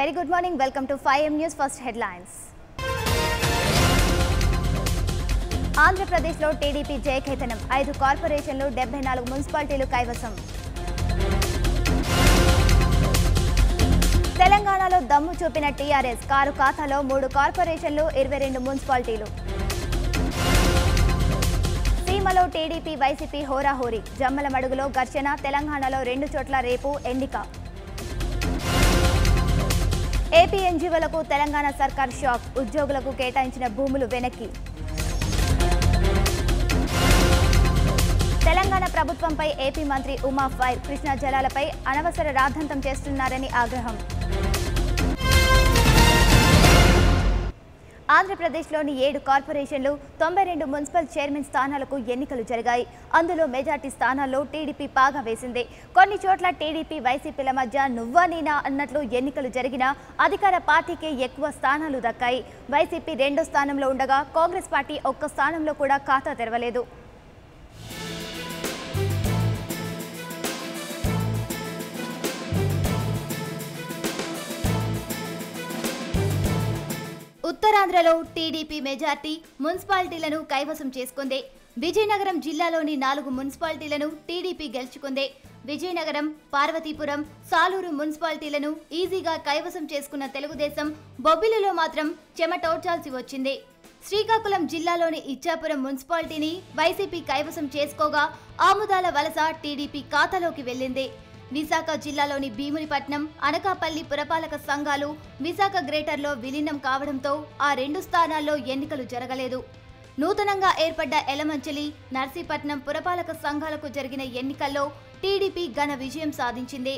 very good morning welcome to five M news first headlines ఆంధ్రప్రదేశ్లో TDP జయకేతనం ఐదు కార్పొరేషన్లు డెబ్బై నాలుగు మున్సిపాలిటీలు కైవసం తెలంగాణలో దమ్ము చూపిన టీఆర్ఎస్ కారు ఖాతాలో మూడు కార్పొరేషన్లు ఇరవై రెండు మున్సిపాలిటీలు సీమలో టీడీపీ వైసీపీ హోరాహోరీ జమ్మల మడుగులో ఘర్షణ తెలంగాణలో రెండు చోట్ల రేపు ఎన్నిక ఏపీ ఎన్జీఓలకు తెలంగాణ సర్కార్ షాక్ ఉద్యోగులకు కేటాయించిన భూములు వెనక్కి తెలంగాణ ప్రభుత్వంపై ఏపీ మంత్రి ఉమా ఫైర్ కృష్ణా జలాలపై అనవసర రాద్ధాంతం చేస్తున్నారని ఆగ్రహం ఆంధ్రప్రదేశ్లోని ఏడు కార్పొరేషన్లు తొంభై రెండు మున్సిపల్ చైర్మన్ స్థానాలకు ఎన్నికలు జరిగాయి అందులో మెజార్టీ స్థానాల్లో టీడీపీ పాగా వేసింది కొన్ని చోట్ల టీడీపీ వైసీపీల మధ్య నువ్వా నేనా అన్నట్లు ఎన్నికలు జరిగినా అధికార పార్టీకే ఎక్కువ స్థానాలు దక్కాయి వైసీపీ రెండో స్థానంలో ఉండగా కాంగ్రెస్ పార్టీ ఒక్క స్థానంలో కూడా ఖాతా తెరవలేదు ఉత్తరాంధ్రలో టీడీపీ మెజార్టీ మున్సిపాలిటీలను కైవసం చేసుకుంది విజయనగరం జిల్లాలోని నాలుగు మున్సిపాలిటీలను టీడీపీ గెలుచుకుంది విజయనగరం పార్వతీపురం సాలూరు మున్సిపాలిటీలను ఈజీగా కైవసం చేసుకున్న తెలుగుదేశం బొబ్బిలిలో మాత్రం చెమటోడ్చాల్సి వచ్చింది శ్రీకాకుళం జిల్లాలోని ఇచ్చాపురం మున్సిపాలిటీని వైసీపీ కైవసం చేసుకోగా ఆముదాల వలస టీడీపీ ఖాతాలోకి వెళ్ళింది విశాఖ జిల్లాలోని భీమునిపట్నం అనకాపల్లి పురపాలక సంఘాలు విశాఖ గ్రేటర్లో విలీనం కావడంతో ఆ రెండు స్థానాల్లో ఎన్నికలు జరగలేదు నూతనంగా ఏర్పడ్డ ఎలమంచలి నర్సీపట్నం పురపాలక సంఘాలకు జరిగిన ఎన్నికల్లో టీడీపీ ఘన విజయం సాధించింది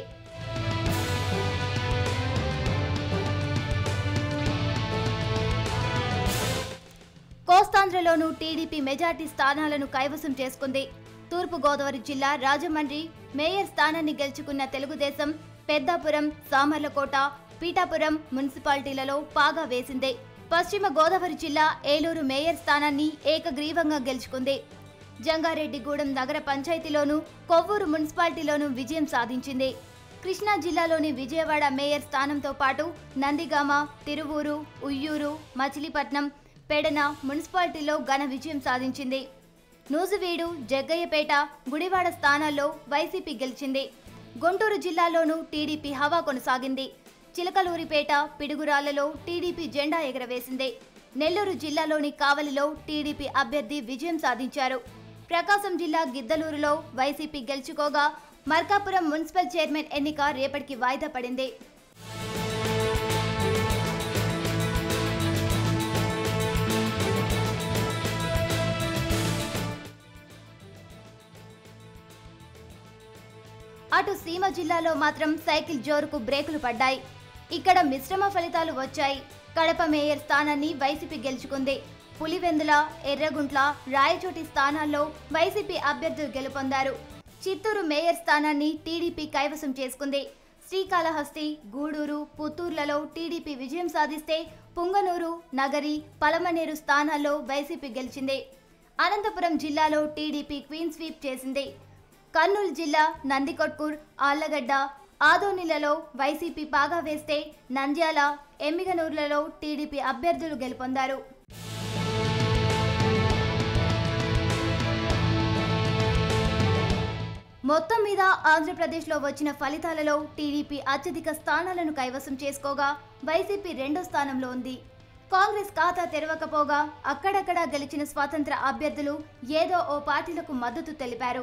కోస్తాంధ్రలోనూ టీడీపీ మెజార్టీ స్థానాలను కైవసం చేసుకుంది తూర్పు గోదావరి జిల్లా రాజమండ్రి మేయర్ స్థానాన్ని గెలుచుకున్న తెలుగుదేశం పెద్దాపురం సామర్లకోట పీఠాపురం మున్సిపాలిటీలలో పాగా వేసింది పశ్చిమ గోదావరి జిల్లా ఏలూరు మేయర్ స్థానాన్ని ఏకగ్రీవంగా గెలుచుకుంది జంగారెడ్డిగూడెం నగర పంచాయతీలోనూ కొవ్వూరు మున్సిపాలిటీలోనూ విజయం సాధించింది కృష్ణా జిల్లాలోని విజయవాడ మేయర్ స్థానంతో పాటు నందిగామ తిరువూరు ఉయ్యూరు మచిలీపట్నం పెడన మున్సిపాలిటీలో ఘన విజయం సాధించింది నూజివీడు జగ్గయ్యపేట గుడివాడ స్థానాల్లో వైసీపీ గెలిచింది గుంటూరు జిల్లాలోనూ టీడీపీ హవా కొనసాగింది చిలకలూరిపేట పిడుగురాళ్లలో టీడీపీ జెండా ఎగరవేసింది నెల్లూరు జిల్లాలోని కావలిలో టీడీపీ అభ్యర్థి విజయం సాధించారు ప్రకాశం జిల్లా గిద్దలూరులో వైసీపీ గెలుచుకోగా మర్కాపురం మున్సిపల్ చైర్మన్ ఎన్నిక రేపటికి వాయిదా పడింది అటు సీమ జిల్లాలో మాత్రం సైకిల్ జోరుకు బ్రేకులు పడ్డాయి ఇక్కడ మిశ్రమ ఫలితాలు వచ్చాయి కడప మేయర్ స్థానాన్ని వైసీపీ గెలుచుకుంది పులివెందుల ఎర్రగుంట్ల రాయచోటి స్థానాల్లో వైసీపీ అభ్యర్థులు గెలుపొందారు చిత్తూరు మేయర్ స్థానాన్ని టీడీపీ కైవసం చేసుకుంది శ్రీకాళహస్తి గూడూరు పుత్తూర్లలో టీడీపీ విజయం సాధిస్తే పుంగనూరు నగరి పలమనేరు స్థానాల్లో వైసీపీ గెలిచింది అనంతపురం జిల్లాలో టీడీపీ క్వీన్ స్వీప్ చేసింది కర్నూలు జిల్లా నందికొట్కూర్ ఆళ్లగడ్డ ఆదోనిలలో వైసీపీ పాగా వేస్తే నంద్యాల ఎమ్మిగనూరులలో టీడీపీ అభ్యర్థులు గెలుపొందారు మొత్తం మీద ఆంధ్రప్రదేశ్లో వచ్చిన ఫలితాలలో టీడీపీ అత్యధిక స్థానాలను కైవసం చేసుకోగా వైసీపీ రెండో స్థానంలో ఉంది కాంగ్రెస్ ఖాతా తెరవకపోగా అక్కడక్కడా గెలిచిన స్వాతంత్ర అభ్యర్థులు ఏదో ఓ పార్టీలకు మద్దతు తెలిపారు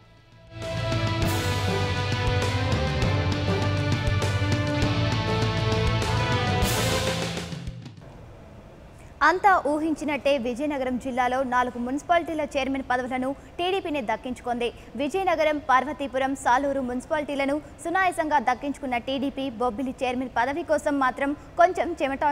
అంతా ఊహించినట్టే విజయనగరం జిల్లాలో నాలుగు మున్సిపాలిటీల చైర్మన్ పదవులను టీడీపీని దక్కించుకుంది విజయనగరం పార్వతీపురం సాలూరు మున్సిపాలిటీలను సునాయాసంగా దక్కించుకున్న టీడీపీ బొబ్బిలి చైర్మన్ పదవి కోసం మాత్రం కొంచెం చెమటా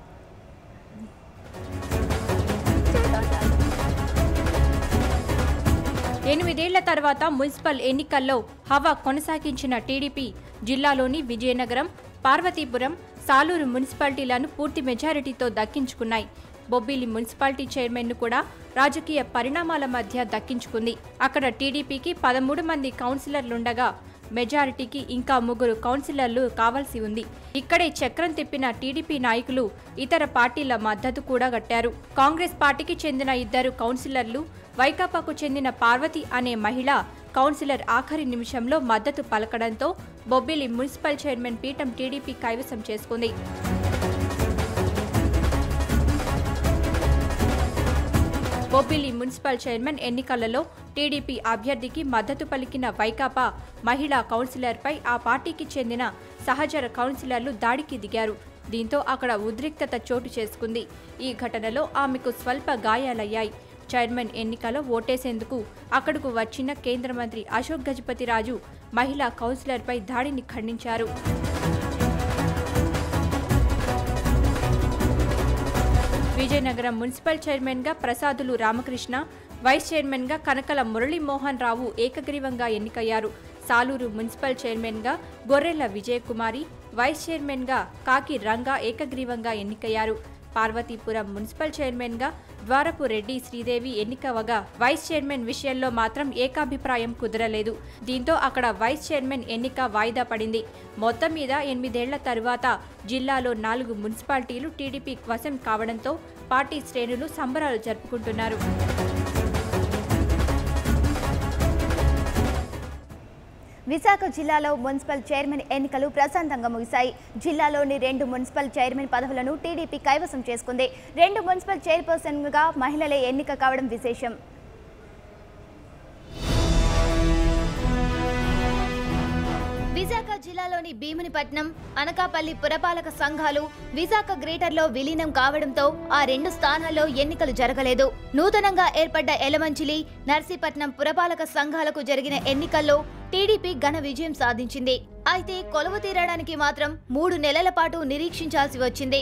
ఎనిమిదేళ్ల తర్వాత మున్సిపల్ ఎన్నికల్లో హవా కొనసాగించిన టీడీపీ జిల్లాలోని విజయనగరం పార్వతీపురం సాలూరు మున్సిపాలిటీలను పూర్తి మెజారిటీతో దక్కించుకున్నాయి బొబ్బిలి మున్సిపాలిటీ చైర్మన్ను కూడా రాజకీయ పరిణామాల మధ్య దక్కించుకుంది అక్కడ టీడీపీకి పదమూడు మంది కౌన్సిలర్లుండగా మెజారిటీకి ఇంకా ముగ్గురు కౌన్సిలర్లు కావాల్సి ఉంది ఇక్కడే చక్రం తిప్పిన టీడీపీ నాయకులు ఇతర పార్టీల మద్దతు కూడా గట్టారు కాంగ్రెస్ పార్టీకి చెందిన ఇద్దరు కౌన్సిలర్లు వైకాపాకు చెందిన పార్వతి అనే మహిళ కౌన్సిలర్ ఆఖరి నిమిషంలో మద్దతు పలకడంతో బొబ్బిలి మున్సిపల్ చైర్మన్ పీఠం టీడీపీ కైవసం చేసుకుంది బొబ్బిలి మున్సిపల్ చైర్మన్ ఎన్నికలలో టీడీపీ అభ్యర్థికి మద్దతు పలికిన వైకాపా మహిళా కౌన్సిలర్పై ఆ పార్టీకి చెందిన సహచర కౌన్సిలర్లు దాడికి దిగారు దీంతో అక్కడ ఉద్రిక్తత చోటు చేసుకుంది ఈ ఘటనలో ఆమెకు స్వల్ప గాయాలయ్యాయి చైర్మన్ ఎన్నికలో ఓటేసేందుకు అక్కడకు వచ్చిన కేంద్ర మంత్రి అశోక్ గజపతిరాజు మహిళా కౌన్సిలర్పై దాడిని ఖండించారు విజయనగరం మున్సిపల్ చైర్మన్గా ప్రసాదులు రామకృష్ణ వైస్ చైర్మన్గా కనకల మురళీమోహన్ రావు ఏకగ్రీవంగా ఎన్నికయ్యారు సాలూరు మున్సిపల్ చైర్మన్గా గొర్రెల విజయకుమారి వైస్ చైర్మన్గా కాకి రంగా ఏకగ్రీవంగా ఎన్నికయ్యారు పార్వతీపురం మున్సిపల్ చైర్మన్గా ద్వారపు రెడ్డి శ్రీదేవి ఎన్నికవగా వైస్ చైర్మన్ విషయంలో మాత్రం ఏకాభిప్రాయం కుదరలేదు దీంతో అక్కడ వైస్ చైర్మన్ ఎన్నిక వాయిదా పడింది మొత్తం మీద ఎనిమిదేళ్ల తరువాత జిల్లాలో నాలుగు మున్సిపాలిటీలు టీడీపీ వశం కావడంతో పార్టీ శ్రేణులు సంబరాలు జరుపుకుంటున్నారు విశాఖ జిల్లాలో మున్సిపల్ చైర్మన్ ఎన్నికలు ప్రశాంతంగా ముగిశాయి జిల్లాలోని రెండు మున్సిపల్ చైర్మన్ పదవులను టీడీపీ కైవసం చేసుకుంది రెండు మున్సిపల్ చైర్పర్సన్గా మహిళలే ఎన్నిక కావడం విశేషం విశాఖ జిల్లాలోని భీమునిపట్నం అనకాపల్లి పురపాలక సంఘాలు విశాఖ గ్రేటర్లో విలీనం కావడంతో ఆ రెండు స్థానాల్లో ఎన్నికలు జరగలేదు నూతనంగా ఏర్పడ్డ ఎలమంచిలి నర్సీపట్నం పురపాలక సంఘాలకు జరిగిన ఎన్నికల్లో టీడీపీ ఘన విజయం సాధించింది అయితే కొలువు తీరడానికి మాత్రం మూడు నెలల పాటు నిరీక్షించాల్సి వచ్చింది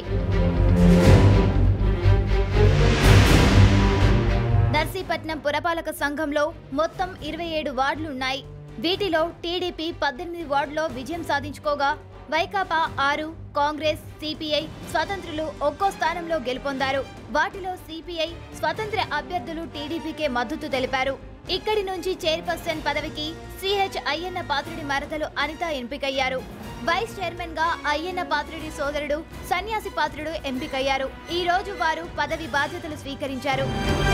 నర్సీపట్నం పురపాలక సంఘంలో మొత్తం ఇరవై ఏడు వార్డులున్నాయి వీటిలో టీడీపీ పద్దెనిమిది వార్డులో విజయం సాధించుకోగా వైకాపా ఆరు కాంగ్రెస్ సిపిఐ స్వతంత్రులు ఒక్కో స్థానంలో గెలుపొందారు వాటిలో సిపిఐ స్వతంత్ర అభ్యర్థులు టీడీపీకే మద్దతు తెలిపారు ఇక్కడి నుంచి చైర్పర్సన్ పదవికి సిహెచ్ అయ్యన్న పాత్రుడి మరదలు అనిత ఎంపికయ్యారు వైస్ చైర్మన్ గా అయ్యన్న పాత్రుడి సోదరుడు సన్యాసి పాత్రుడు ఎంపికయ్యారు ఈ రోజు వారు పదవి బాధ్యతలు స్వీకరించారు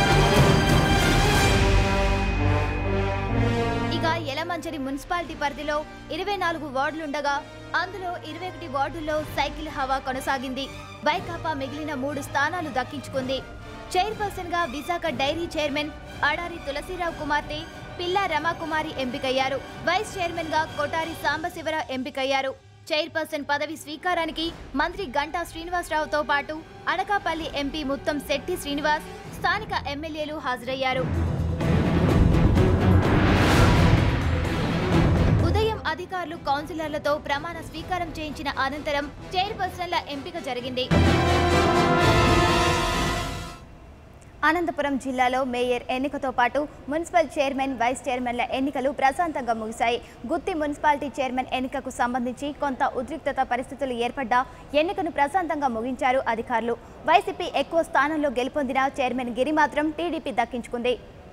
ఇక యలమంచలి మున్సిపాలిటీ పరిధిలో ఇరవై నాలుగు వార్డులుండగా అందులో ఇరవై ఒకటి వార్డుల్లో సైకిల్ హవా కొనసాగింది వైకాపా మిగిలిన మూడు స్థానాలు దక్కించుకుంది చైర్పర్సన్ గా విశాఖ డైరీ చైర్మన్ అడారి తులసిరావు కుమార్తె పిల్లా రమాకుమారి ఎంపికయ్యారు వైస్ చైర్మన్ గా కొటారి సాంబశివరావు ఎంపికయ్యారు చైర్పర్సన్ పదవి స్వీకారానికి మంత్రి గంటా శ్రీనివాసరావుతో పాటు అనకాపల్లి ఎంపీ ముత్తం శెట్టి శ్రీనివాస్ స్థానిక ఎమ్మెల్యేలు హాజరయ్యారు ఉదయం అధికారులు కౌన్సిలర్లతో ప్రమాణ స్వీకారం చేయించిన అనంతరం చైర్పర్సన్ల ఎంపిక జరిగింది అనంతపురం జిల్లాలో మేయర్ ఎన్నికతో పాటు మున్సిపల్ చైర్మన్ వైస్ చైర్మన్ల ఎన్నికలు ప్రశాంతంగా ముగిశాయి గుత్తి మున్సిపాలిటీ చైర్మన్ ఎన్నికకు సంబంధించి కొంత ఉద్రిక్తత పరిస్థితులు ఏర్పడ్డా ఎన్నికను ప్రశాంతంగా ముగించారు అధికారులు వైసీపీ ఎక్కువ స్థానంలో గెలుపొందిన చైర్మన్ గిరి మాత్రం టీడీపీ దక్కించుకుంది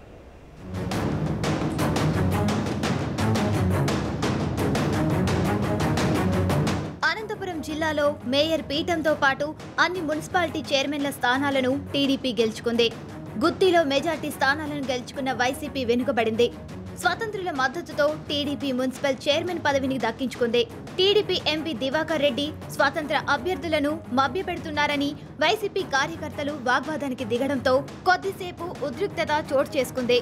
అనంతపురం జిల్లాలో మేయర్ పీఠంతో పాటు అన్ని మున్సిపాలిటీ చైర్మన్ల స్థానాలను టీడీపీ గెలుచుకుంది గుత్తిలో మెజార్టీ స్థానాలను గెలుచుకున్న వైసీపీ వెనుకబడింది స్వతంత్రుల మద్దతుతో టీడీపీ మున్సిపల్ చైర్మన్ పదవిని దక్కించుకుంది టీడీపీ ఎంపీ దివాకర్ రెడ్డి స్వతంత్ర అభ్యర్థులను మభ్యపెడుతున్నారని వైసీపీ కార్యకర్తలు వాగ్వాదానికి దిగడంతో కొద్దిసేపు ఉద్రిక్తత చోటు చేసుకుంది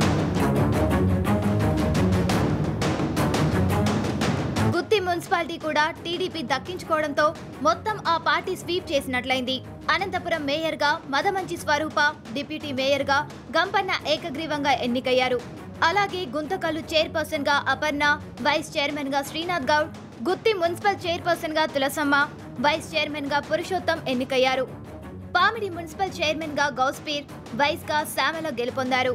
గుత్తి మున్సిపాలిటీ కూడా టీడీపీ దక్కించుకోవడంతో మొత్తం ఆ పార్టీ స్వీప్ చేసినట్లయింది అనంతపురం మేయర్గా మదమంచి స్వరూప డిప్యూటీ మేయర్గా గంపన్న ఏకగ్రీవంగా ఎన్నికయ్యారు అలాగే గుంతకల్లు చైర్పర్సన్ గా అపర్ణ వైస్ చైర్మన్ గా శ్రీనాథ్ గౌడ్ గుత్తి మున్సిపల్ చైర్పర్సన్ గా తులసమ్మ వైస్ చైర్మన్ గా పురుషోత్తం ఎన్నికయ్యారు పామిడి మున్సిపల్ చైర్మన్ గా గౌస్పీర్ వైస్ గా శ్యామల గెలుపొందారు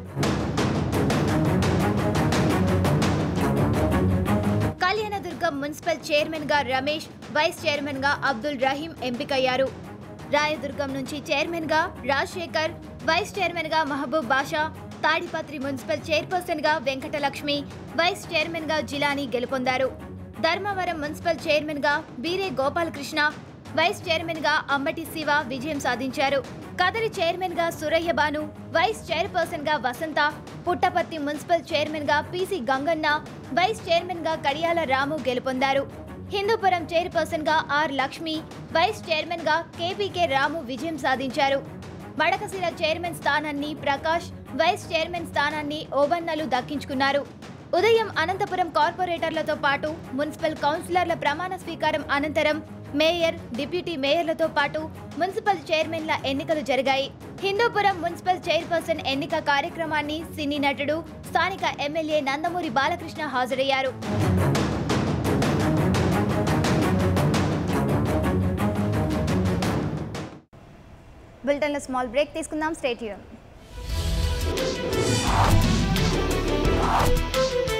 కళ్యాణదుర్గం మున్సిపల్ చైర్మన్ గా రమేష్ వైస్ చైర్మన్ గా అబ్దుల్ రహీం ఎంపికయ్యారు రాయదుర్గం నుంచి చైర్మన్ గా రాజశేఖర్ వైస్ చైర్మన్ గా మహబూబ్ బాషా తాడిపత్రి మున్సిపల్ చైర్పర్సన్ గా వెంకటలక్ష్మి వైస్ చైర్మన్ గా జిలాని గెలుపొందారు ధర్మవరం మున్సిపల్ చైర్మన్ గా బీరే గోపాలకృష్ణ వైస్ చైర్మన్ గా అమ్మటి శివ విజయం సాధించారు కదరి చైర్మన్ గా సురయ్య బాను వైస్ చైర్పర్సన్ గా వసంత పుట్టపర్తి మున్సిపల్ చైర్మన్ గా పిసి గంగన్న వైస్ చైర్మన్ గా కడియాల రాము గెలుపొందారు హిందూపురం చైర్పర్సన్ గా ఆర్ లక్ష్మి వైస్ చైర్మన్ గా కేపీకే రాము విజయం సాధించారు మడకశిర చైర్మన్ స్థానాన్ని ప్రకాష్ వైస్ చైర్మన్ స్థానాన్ని ఓబన్నలు దక్కించుకున్నారు ఉదయం అనంతపురం కార్పొరేటర్లతో పాటు మున్సిపల్ కౌన్సిలర్ల ప్రమాణ స్వీకారం అనంతరం మేయర్ డిప్యూటీ మేయర్లతో పాటు మున్సిపల్ చైర్మన్ల ఎన్నికలు జరిగాయి హిందూపురం మున్సిపల్ చైర్పర్సన్ ఎన్నిక కార్యక్రమాన్ని సినీ నటుడు స్థానిక ఎమ్మెల్యే నందమూరి బాలకృష్ణ హాజరయ్యారు బులెటిన్లో స్మాల్ బ్రేక్ తీసుకుందాం స్టేట్